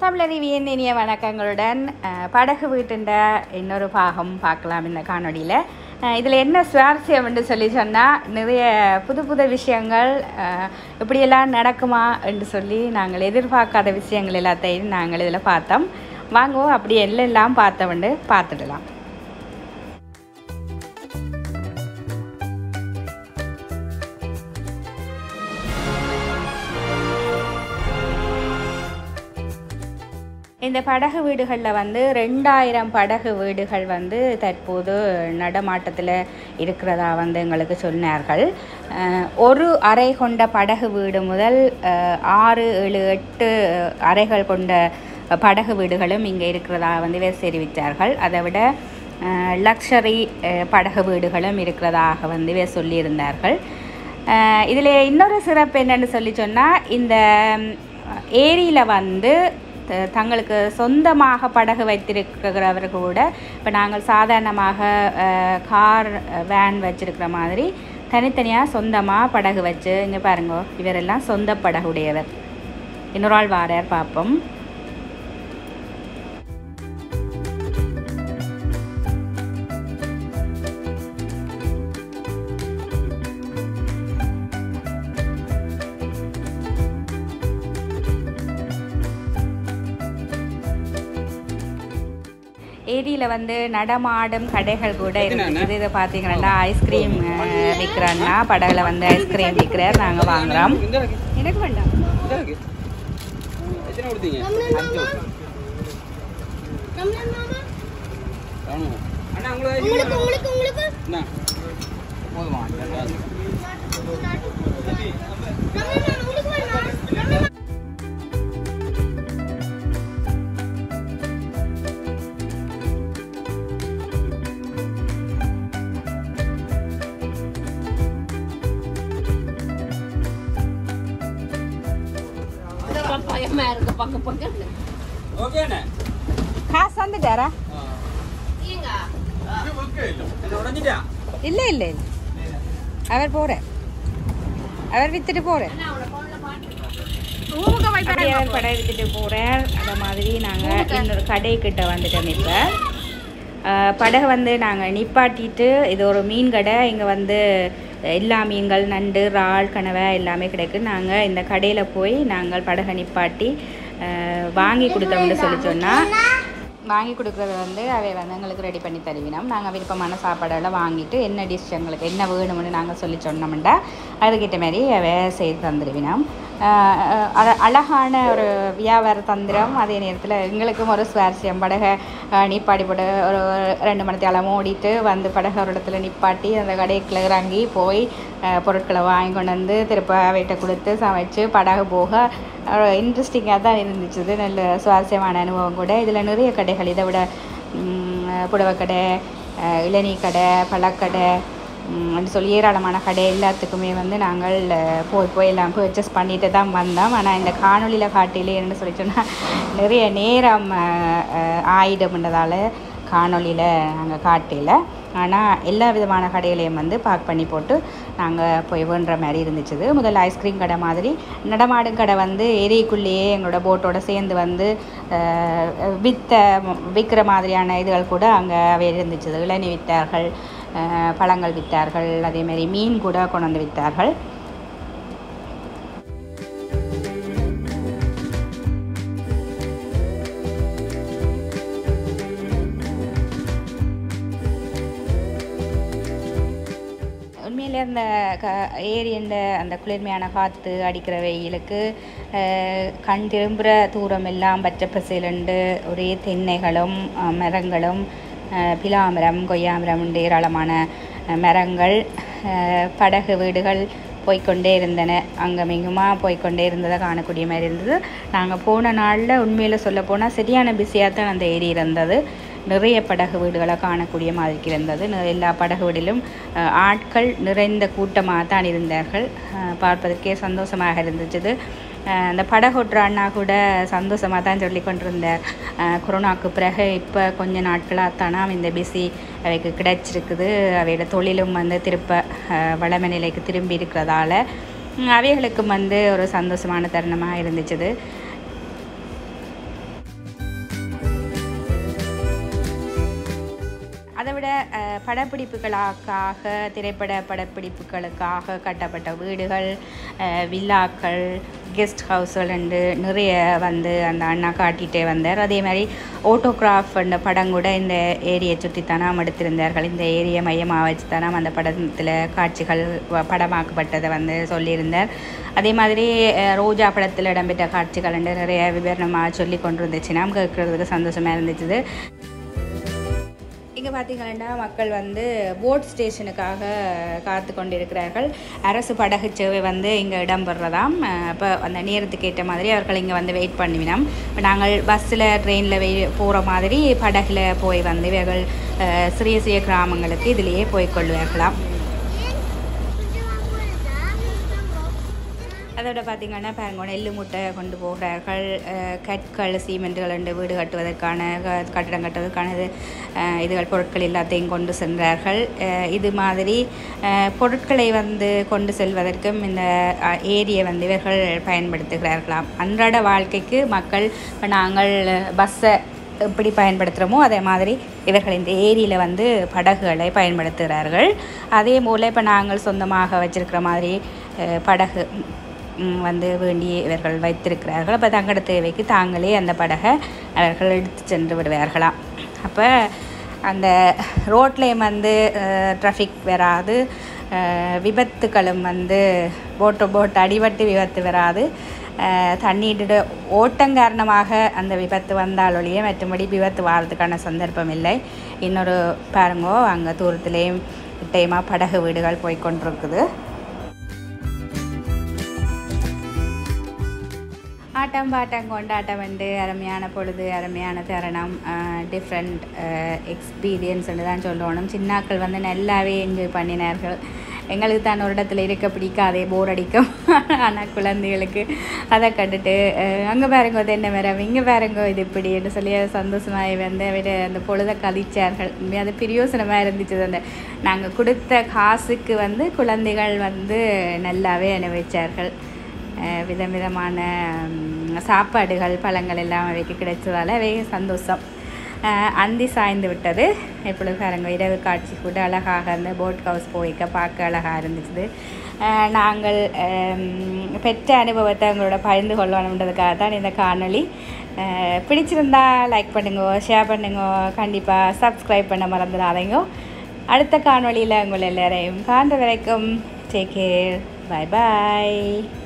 தமிழறிவியின் இனிய வணக்கங்களுடன் அஹ், படகு வீட்டுண்ட இன்னொரு பாகம் பார்க்கலாம் இந்த காணொளியில் இதில் என்ன சுவாரஸ்யம் என்று சொல்லி சொன்னால் நிறைய புது புது விஷயங்கள் அஹ், இப்படியெல்லாம் நடக்குமா என்று சொல்லி நாங்கள் எதிர்பார்க்காத விஷயங்கள் எல்லாத்தையும் நாங்கள் இதில் பார்த்தோம் வாங்குவோம் அப்படி எல்லாம் பார்த்தவண்டு பார்த்துடலாம் இந்த படகு வீடுகளில் வந்து ரெண்டாயிரம் படகு வீடுகள் வந்து தற்போது நடமாட்டத்தில் இருக்கிறதா வந்து எங்களுக்கு சொன்னார்கள் அஹ், ஒரு அறை கொண்ட படகு வீடு முதல் அஹ், ஆறு ஏழு எட்டு அறைகள் கொண்ட படகு வீடுகளும் இங்கே இருக்கிறதா வந்து இவர் தெரிவித்தார்கள் அதை விட லக்ஷரி படகு வீடுகளும் இருக்கிறதாக வந்து இவர் சொல்லியிருந்தார்கள் இதில் இன்னொரு சிறப்பு என்னன்னு சொல்லி சொன்னால் இந்த ஏரியில் வந்து த- தங்களுக்கு சொந்தமாக படகு வைத்திருக்கிறவர் கூட இப்போ நாங்கள் சாதாரணமாக அஹ், கார் வேன் வச்சிருக்கிற மாதிரி தனித்தனியாக சொந்தமாக படகு வச்சு இங்கே பாருங்க இவரெல்லாம் சொந்த படகுடையவர் இன்னொரு ஆள் வாரார் பார்ப்போம் ஏரியில் வந்து நடமாடும் கடைகள் கூட இருக்குது இதை பார்த்தீங்கன்னா ஐஸ்கிரீம் விற்கிறான்னா படகுல வந்து ஐஸ்கிரீம் விற்கிறார் நாங்கள் வாங்குறோம் எனக்கு வேண்டாம் எத்தனை கொடுத்தீங்க ஆமாம். அண்ணா உங்களுக்கு என்ன போதுமா ஓகே அண்ணா காசு வந்துட்டாரா இது உடஞ்சிட்டா இல்லை இல்லை இல்லை அவர் போகிறார் அவர் வித்துட்டு போகிறார் அப்படியே அவர் படம் எடுத்துட்டு போகிறார் அந்த மாதிரி நாங்கள் இன்னொரு கடை கிட்ட வந்துட்டோம் இப்போ படகை வந்து நாங்கள் நிப்பாட்டிட்டு இது ஒரு மீன் கடை இங்கே வந்து எல்லா மீன்கள் நண்டு இறால் கனவை எல்லாமே கிடைக்கு நாங்கள் இந்த கடையில் போய் நாங்கள் படகை நிப்பாட்டி அஹ், வாங்கி கொடுத்தோம்னு சொல்லி சொன்னால் வாங்கி கொடுக்குறது வந்து அவை வந்து எங்களுக்கு ரெடி பண்ணி தருவினோம் நாங்கள் விருப்பமான சாப்பாடெல்லாம் வாங்கிட்டு என்ன டிஷ் எங்களுக்கு என்ன வேணும்னு நாங்கள் சொல்லி சொன்னோம்டா அதுக்கிட்ட மாதிரி அவை செய்து தந்துடுவினோம் அது அழகான ஒரு வியாபார தந்திரம் அதே நேரத்தில் எங்களுக்கும் ஒரு சுவாரஸ்யம் படகை அஹ், நிப்பாட்டி போட்டு ஒரு ரெண்டு மணி தேலம் ஓடிட்டு வந்து படகை ஒரு இடத்துல நிப்பாட்டி அந்த கடைக்குள்ள இறங்கி போய் அஹ், பொருட்களை வாங்கி கொண்டு வந்து திருப்ப அவைகிட்ட கொடுத்து சமைச்சு படகு போக இன்ட்ரெஸ்டிங்காக தான் இருந்துச்சு இது நல்ல சுவாரஸ்யமான அனுபவம் கூட இதில் நிறைய கடைகள் இதை விட ம், புடவை கடை அஹ், இளநீ கடை பழக்கடை ம், அப்படி சொல்லி ஏராளமான கடை எல்லாத்துக்குமே வந்து நாங்கள் அஹ், போய் போய் எல்லாம் பர்ச்சேஸ் பண்ணிட்டு தான் வந்தோம் ஆனால் இந்த காணொளியில் காட்டிலே என்ன சொல்லி சொன்னால் நிறைய நேரம் அஹ், அஹ், ஆயிடும்ன்றதால காணொளியில் நாங்கள் காட்டல ஆனால் எல்லா விதமான கடைகளையும் வந்து பேக் பண்ணி போட்டு நாங்கள் போய் வேண்டுற மாதிரி இருந்துச்சு முதல்ல ஐஸ்கிரீம் கடை மாதிரி நடமாடும் கடை வந்து ஏரிக்குள்ளேயே எங்களோட போட்டோட சேர்ந்து வந்து அஹ், வித்த விற்கிற மாதிரியான இதுகள் கூட அங்கே இருந்துச்சு இளநீ வித்தார்கள் அஹ், பழங்கள் வித்தார்கள் அதேமாரி மீன் கூட கொண்டு வந்து வித்தார்கள் உண்மையிலே அந்த க ஏரியின் அந்த குளிர்மையான காற்று அடிக்கிற வெயிலுக்கு அஹ், கண் திரும்புகிற தூரம் எல்லாம் பச்சை பசேலண்டு ஒரே தென்னைகளும் அஹ், மரங்களும் அஹ், பிலாமரம் கொய்யாமரம் உண்டு ஏராளமான அஹ், மரங்கள் அஹ், படகு வீடுகள் போய்க்கொண்டே இருந்தன அங்கமிங்குமா போய்க்கொண்டே இருந்ததை காணக்கூடிய மாதிரி இருந்தது நாங்கள் போன நாளில் உண்மையில் சொல்ல போனால் சரியான பிஸியாக தான் அந்த ஏரி இருந்தது நிறைய படகு வீடுகளை காணக்கூடிய மாதிரி இருந்தது நி- எல்லா படகு வீடிலும் அஹ், ஆட்கள் நிறைந்த கூட்டமாக தான் இருந்தார்கள் அஹ், பார்ப்பதற்கே சந்தோஷமாக இருந்துச்சு அஹ், அந்த படகோட்டுற அண்ணா கூட சந்தோஷமாக தான் சொல்லி கொண்டிருந்தார் அஹ், கொரோனாவுக்கு பிறகு இப்போ கொஞ்ச நாட்களாக தானா இந்த பிஸி அவைக்கு கிடைச்சிருக்குது அவையோட தொழிலும் வந்து திருப்ப அஹ், வளமை நிலைக்கு திரும்பி இருக்கிறதால உம், அவைகளுக்கும் வந்து ஒரு சந்தோஷமான தருணமாக இருந்துச்சு படப்பிடிப்புகளுக்காக திரைப்பட படப்பிடிப்புகளுக்காக கட்டப்பட்ட வீடுகள் அஹ், வில்லாக்கள் கெஸ்ட் ஹவுஸ்கள் என்று நிறைய வந்து அந்த அண்ணா காட்டிகிட்டே வந்தார் அதே மாதிரி ஓட்டோகிராஃப் அந்த படம் கூட இந்த ஏரியை சுற்றித்தானாம் எடுத்திருந்தார்கள் இந்த ஏரியை மையமாக வச்சு தானாம் அந்த படத்தில் காட்சிகள் வ- படமாக்கப்பட்டதை வந்து சொல்லியிருந்தார் அதே மாதிரி அஹ், ரோஜா படத்தில் இடம்பெற்ற காட்சிகள் என்று நிறைய விவரணமாக சொல்லி கொண்டு இருந்துச்சு நாம் கேட்குறதுக்கு சந்தோஷமாக இருந்துச்சு இங்கே பார்த்தீங்கன்னா மக்கள் வந்து போட் ஸ்டேஷனுக்காக காத்து கொண்டிருக்கிறார்கள் அரசு படகு சேவை வந்து இங்கே இடம்பெறதாம் அப்போ அந்த நேரத்துக்கு ஏற்ற மாதிரி அவர்கள் இங்கே வந்து வெயிட் பண்ணுவினோம் இப்போ நாங்கள் பஸ்ஸில் ட்ரெயினில் வெய் போகிற மாதிரி படகுல போய் வந்து இவர்கள் அஹ், சிறிய சிறிய கிராமங்களுக்கு இதிலேயே போய் கொள்வார்களாம் அதோட பார்த்தீங்கன்னா பாருங்க நெல் முட்டை கொண்டு போகிறார்கள் அஹ், கற்கள் சீமெண்ட்டுகள் ரெண்டு வீடு கட்டுவதற்கான க- கட்டடம் கட்டுவதற்கான இது அஹ், இதுகள் பொருட்கள் எல்லாத்தையும் கொண்டு சென்றார்கள் அஹ், இது மாதிரி அஹ், பொருட்களை வந்து கொண்டு செல்வதற்கும் இந்த அஹ், ஏரியை வந்து இவர்கள் பயன்படுத்துகிறார்களாம் அன்றாட வாழ்க்கைக்கு மக்கள் இப்போ நாங்கள் பஸ்ஸை எப்படி பயன்படுத்துகிறோமோ அதே மாதிரி இவர்கள் இந்த ஏரியில் வந்து படகுகளை பயன்படுத்துகிறார்கள் அதே போல் இப்போ நாங்கள் சொந்தமாக வச்சிருக்கிற மாதிரி அஹ், படகு ம், வந்து வேண்டி இவர்கள் வைத்திருக்கிறார்கள் அப்போ தங்கட தேவைக்கு தாங்களே அந்த படகை அவர்கள் எடுத்து சென்று விடுவார்களாம் அப்போ அந்த ரோட்லேயும் வந்து ட்ராஃபிக் வராது அஹ், விபத்துக்களும் வந்து போட்டு போட்டு அடிபட்டு விபத்து வராது அஹ், தண்ணீரோட ஓட்டம் காரணமாக அந்த விபத்து வந்தால் ஒழிய மற்றபடி விபத்து வாரதுக்கான சந்தர்ப்பம் இல்லை இன்னொரு பாருங்கோ அங்கே தூரத்துலேயும் கிட்டேயுமா படகு வீடுகள் போய் கொண்டிருக்குது ஆட்டம் பாட்டம் கொண்டாட்டம் வந்து அருமையான பொழுது அருமையான தருணம் டிஃப்ரெண்ட் எக்ஸ்பீரியன்ஸ்னு தான் சொல்லணும் சின்னாக்கள் வந்து நல்லாவே என்ஜாய் பண்ணினார்கள் எங்களுக்கு தான் ஒரு இடத்துல இருக்க பிடிக்காதே போர் அடிக்கும் ஆனால் குழந்தைகளுக்கு அதை கண்டுட்டு அங்கே பாருங்க தென்னை மரம் இங்கே பாருங்க இது இப்படின்னு சொல்லி சந்தோஷமாக வந்து விட அந்த பொழுதை கழிச்சார்கள் உண்மையா அது பிரயோசனமாக இருந்துச்சு அந்த நாங்கள் கொடுத்த காசுக்கு வந்து குழந்தைகள் வந்து நல்லாவே அனுபவிச்சார்கள் அஹ் விதவிதமான ம், சாப்பாடுகள் பழங்கள் எல்லாம் அவைக்கு கிடைச்சதால அவை சந்தோஷம் அஹ் அந்தி சாய்ந்து விட்டது இப்பொழுது பாருங்க இரவு காட்சி கூட அழகாக இருந்த போட் ஹவுஸ் போய்க்க பார்க்க அழகாக இருந்துச்சு அஹ் நாங்கள் அம், பெற்ற அனுபவத்தை உங்களோட பகிர்ந்து கொள்ளணுன்றதுக்காக தான் இந்த காணொளி அஹ் பிடிச்சிருந்தா லைக் பண்ணுங்க ஷேர் பண்ணுங்க கண்டிப்பாக சப்ஸ்கிரைப் பண்ண மறந்துடாதீங்க அடுத்த காணொளியில் உங்கள் எல்லாரையும் காண்ற வரைக்கும் டேக் கேர் பை பாய்